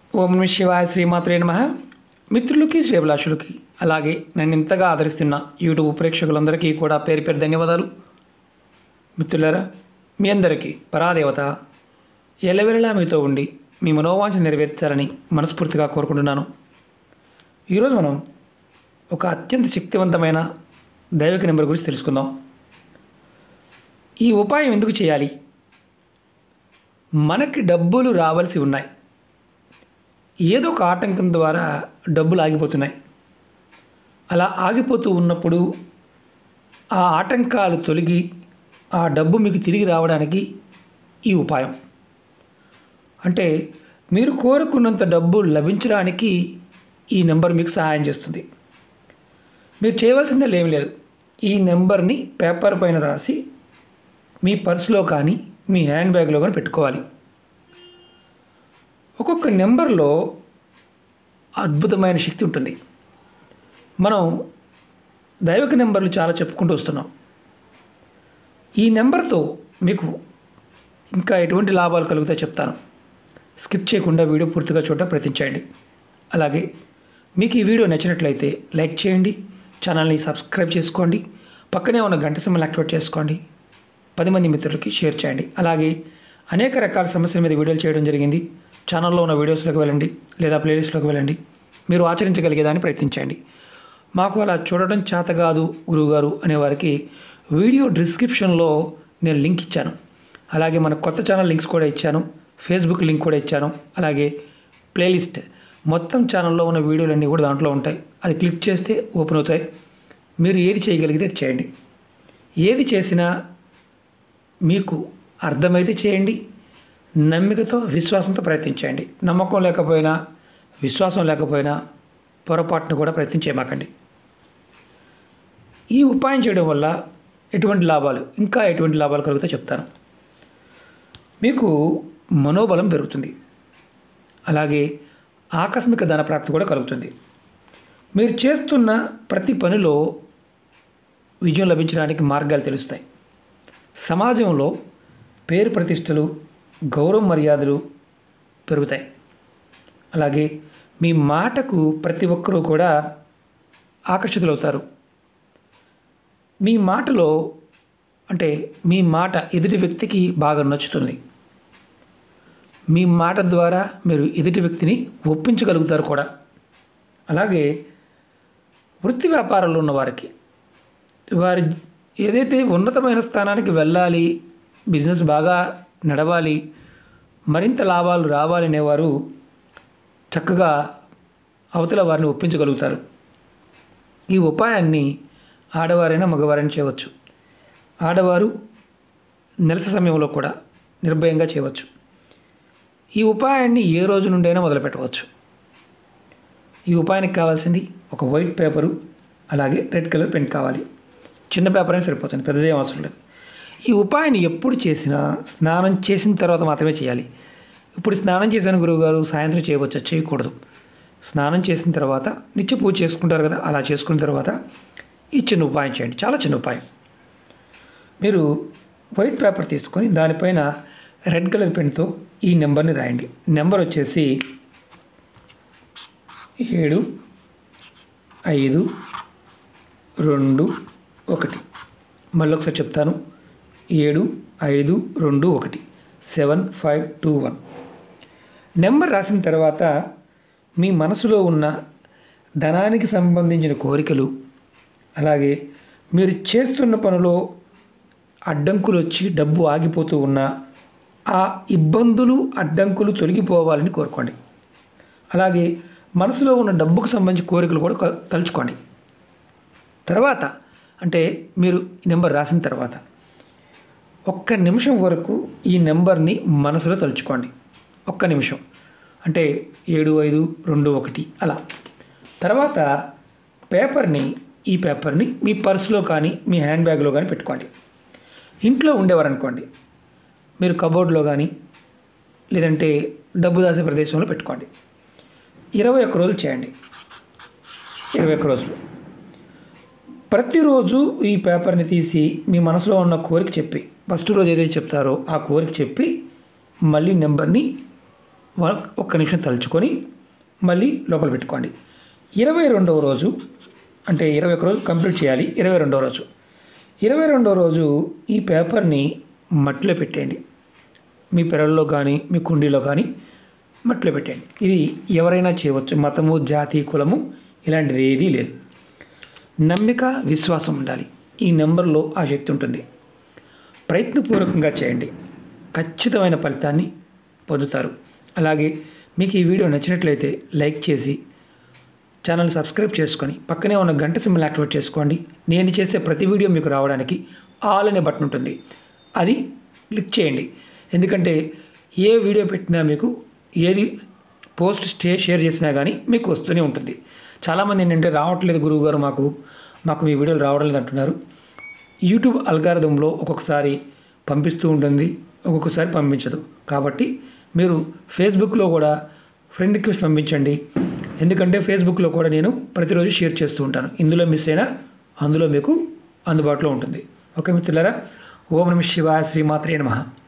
ఓం నమ శివాయ శ్రీమాత్రే నమ మిత్రులకి శ్రేభిలాషులకి అలాగే నన్ను ఇంతగా ఆదరిస్తున్న యూట్యూబ్ ప్రేక్షకులందరికీ కూడా పేరు పేరు ధన్యవాదాలు మిత్రులారా మీ అందరికీ పరాదేవత ఎల్లవెల్లలా మీతో ఉండి మీ మనోవాంఛ నెరవేర్చాలని మనస్ఫూర్తిగా కోరుకుంటున్నాను ఈరోజు మనం ఒక అత్యంత శక్తివంతమైన దైవిక నెంబర్ గురించి తెలుసుకుందాం ఈ ఉపాయం ఎందుకు చేయాలి మనకి డబ్బులు రావాల్సి ఉన్నాయి ఏదో ఒక ఆటంకం ద్వారా డబ్బులు ఆగిపోతున్నాయి అలా ఆగిపోతూ ఉన్నప్పుడు ఆ ఆటంకాలు తొలగి ఆ డబ్బు మీకు తిరిగి రావడానికి ఈ ఉపాయం అంటే మీరు కోరుకున్నంత డబ్బు లభించడానికి ఈ నెంబర్ మీకు సహాయం చేస్తుంది మీరు చేయవలసిందే ఏమీ లేదు ఈ నెంబర్ని పేపర్ పైన రాసి మీ పర్సులో కానీ మీ హ్యాండ్ బ్యాగ్లో కానీ పెట్టుకోవాలి ఒక్కొక్క నెంబర్లో అద్భుతమైన శక్తి ఉంటుంది మనం దైవిక నెంబర్లు చాలా చెప్పుకుంటూ వస్తున్నాం ఈ నెంబర్తో మీకు ఇంకా ఎటువంటి లాభాలు కలుగుతాయో చెప్తాను స్కిప్ చేయకుండా వీడియో పూర్తిగా చూడటం ప్రయత్నించండి అలాగే మీకు ఈ వీడియో నచ్చినట్లయితే లైక్ చేయండి ఛానల్ని సబ్స్క్రైబ్ చేసుకోండి పక్కనే ఉన్న గంట సింబల్ యాక్టివేట్ చేసుకోండి పది మంది మిత్రులకి షేర్ చేయండి అలాగే అనేక రకాల సమస్యల మీద వీడియోలు చేయడం జరిగింది ఛానల్లో ఉన్న వీడియోస్లోకి వెళ్ళండి లేదా ప్లేలిస్ట్లోకి వెళ్ళండి మీరు ఆచరించగలిగేదాన్ని ప్రయత్నించండి మాకు అలా చూడడం చేత కాదు గురువుగారు అనేవారికి వీడియో డిస్క్రిప్షన్లో నేను లింక్ ఇచ్చాను అలాగే మన కొత్త ఛానల్ లింక్స్ కూడా ఇచ్చాను ఫేస్బుక్ లింక్ కూడా ఇచ్చాను అలాగే ప్లేలిస్ట్ మొత్తం ఛానల్లో ఉన్న వీడియోలన్నీ కూడా దాంట్లో ఉంటాయి అది క్లిక్ చేస్తే ఓపెన్ అవుతాయి మీరు ఏది చేయగలిగితే అది చేయండి ఏది చేసినా మీకు అర్థమైతే చేయండి నమ్మికతో విశ్వాసంతో ప్రయత్నించండి నమ్మకం లేకపోయినా విశ్వాసం లేకపోయినా పొరపాటును కూడా ప్రయత్నం చేయమాకండి ఈ ఉపాయం చేయడం వల్ల ఎటువంటి లాభాలు ఇంకా ఎటువంటి లాభాలు కలుగుతాయో చెప్తాను మీకు మనోబలం పెరుగుతుంది అలాగే ఆకస్మిక ధన ప్రాప్తి కూడా కలుగుతుంది మీరు చేస్తున్న ప్రతి పనిలో విజయం లభించడానికి మార్గాలు తెలుస్తాయి సమాజంలో పేరు ప్రతిష్టలు గౌరవ మర్యాదలు పెరుగుతాయి అలాగే మీ మాటకు ప్రతి ఒక్కరూ కూడా ఆకర్షితులవుతారు మీ మాటలో అంటే మీ మాట ఎదుటి వ్యక్తికి బాగా నచ్చుతుంది మీ మాట ద్వారా మీరు ఎదుటి వ్యక్తిని ఒప్పించగలుగుతారు కూడా అలాగే వృత్తి వ్యాపారాల్లో ఉన్న వారికి వారి ఏదైతే ఉన్నతమైన స్థానానికి వెళ్ళాలి బిజినెస్ బాగా నడవాలి మరింత లాభాలు రావాలనేవారు చక్కగా అవతల వారిని ఒప్పించగలుగుతారు ఈ ఉపాయాన్ని ఆడవారైనా మగవారైనా చేయవచ్చు ఆడవారు నెలస సమయంలో కూడా నిర్భయంగా చేయవచ్చు ఈ ఉపాయాన్ని ఏ రోజు నుండైనా మొదలుపెట్టవచ్చు ఈ ఉపాయానికి కావాల్సింది ఒక వైట్ పేపరు అలాగే రెడ్ కలర్ పెన్ కావాలి చిన్న పేపర్ అయినా సరిపోతుంది పెద్దదేం అవసరం లేదు ఈ ఉపాయాన్ని ఎప్పుడు చేసినా స్నానం చేసిన తర్వాత మాత్రమే చేయాలి ఇప్పుడు స్నానం చేశాను గురువుగారు సాయంత్రం చేయవచ్చా చేయకూడదు స్నానం చేసిన తర్వాత నిత్య పూజ చేసుకుంటారు కదా అలా చేసుకున్న తర్వాత ఈ చిన్న ఉపాయం చేయండి చాలా చిన్న ఉపాయం మీరు వైట్ పేపర్ తీసుకొని దానిపైన రెడ్ కలర్ పెన్తో ఈ నెంబర్ని రాయండి నెంబర్ వచ్చేసి ఏడు ఐదు రెండు ఒకటి మళ్ళీ ఒకసారి చెప్తాను ఏడు ఐదు రెండు ఒకటి seven five two one number రాసిన తర్వాత మీ మనసులో ఉన్న ధనానికి సంబంధించిన కోరికలు అలాగే మీరు చేస్తున్న పనిలో అడ్డంకులు వచ్చి డబ్బు ఆగిపోతూ ఉన్న ఆ ఇబ్బందులు అడ్డంకులు తొలగిపోవాలని కోరుకోండి అలాగే మనసులో ఉన్న డబ్బుకు సంబంధించి కోరికలు కూడా క- తలుచుకోండి తర్వాత అంటే మీరు ఈ నెంబర్ రాసిన తర్వాత ఒక్క నిమిషం వరకు ఈ నెంబర్ని మనసులో తలుచుకోండి ఒక్క నిమిషం అంటే ఏడు ఐదు రెండు ఒకటి అలా తర్వాత పేపర్ని ఈ పేపర్ని మీ పర్సులో కానీ మీ హ్యాండ్ బ్యాగ్లో కానీ పెట్టుకోండి ఇంట్లో ఉండేవారనుకోండి మీరు కబోర్డ్లో కానీ లేదంటే డబ్బు దాసే ప్రదేశంలో పెట్టుకోండి ఇరవై ఒక్క రోజులు చేయండి ఇరవై ఒక్క రోజులు ప్రతిరోజు ఈ పేపర్ని తీసి మీ మనసులో ఉన్న కోరిక చెప్పి ఫస్ట్ రోజు ఏదైతే చెప్తారో ఆ కోరిక చెప్పి మళ్ళీ నెంబర్ని వ- ఒక్క నిమిషం తలుచుకొని మళ్ళీ లోపల పెట్టుకోండి ఇరవై రెండవ రోజు అంటే ఇరవై ఒక రోజు కంప్లీట్ చేయాలి ఇరవై రెండవ రోజు ఇరవై రెండవ రోజు ఈ పేపర్ని మట్టిలో పెట్టేయండి మీ పెరల్లో కానీ మీ కుండీలో కానీ మట్టిలో పెట్టండి ఇది ఎవరైనా చేయవచ్చు మతము జాతి కులము ఇలాంటిది ఏదీ లేదు నమ్మిక విశ్వాసం ఉండాలి ఈ నెంబర్లో ఆ శక్తి ఉంటుంది ప్రయత్నపూర్వకంగా చేయండి ఖచ్చితమైన ఫలితాన్ని పొందుతారు అలాగే మీకు ఈ వీడియో నచ్చినట్లయితే లైక్ చేసి ఛానల్ సబ్స్క్రైబ్ చేసుకొని పక్కనే ఉన్న గంట సింబల్ యాక్టివేట్ చేసుకోండి నేను చేసే ప్రతి వీడియో మీకు రావడానికి ఆల్ అనే బటన్ ఉంటుంది అది క్లిక్ చేయండి ఎందుకంటే ఏ వీడియో పెట్టినా మీకు ఏది పోస్ట్ స్టే షేర్ చేసినా కానీ మీకు వస్తూనే ఉంటుంది చాలామంది ఏంటంటే రావట్లేదు గురువు గారు మాకు మాకు మీ వీడియోలు రావడం లేదు అంటున్నారు యూట్యూబ్ అల్గారిథంలో ఒక్కొక్కసారి పంపిస్తూ ఉంటుంది ఒక్కొక్కసారి పంపించదు కాబట్టి మీరు ఫేస్బుక్లో కూడా ఫ్రెండ్ రిక్వెస్ట్ పంపించండి ఎందుకంటే ఫేస్బుక్లో కూడా నేను ప్రతిరోజు షేర్ చేస్తూ ఉంటాను ఇందులో మిస్ అయినా అందులో మీకు అందుబాటులో ఉంటుంది ఓకే మిత్రులారా ఓం నమ శివాయ శ్రీమాత్రే నమః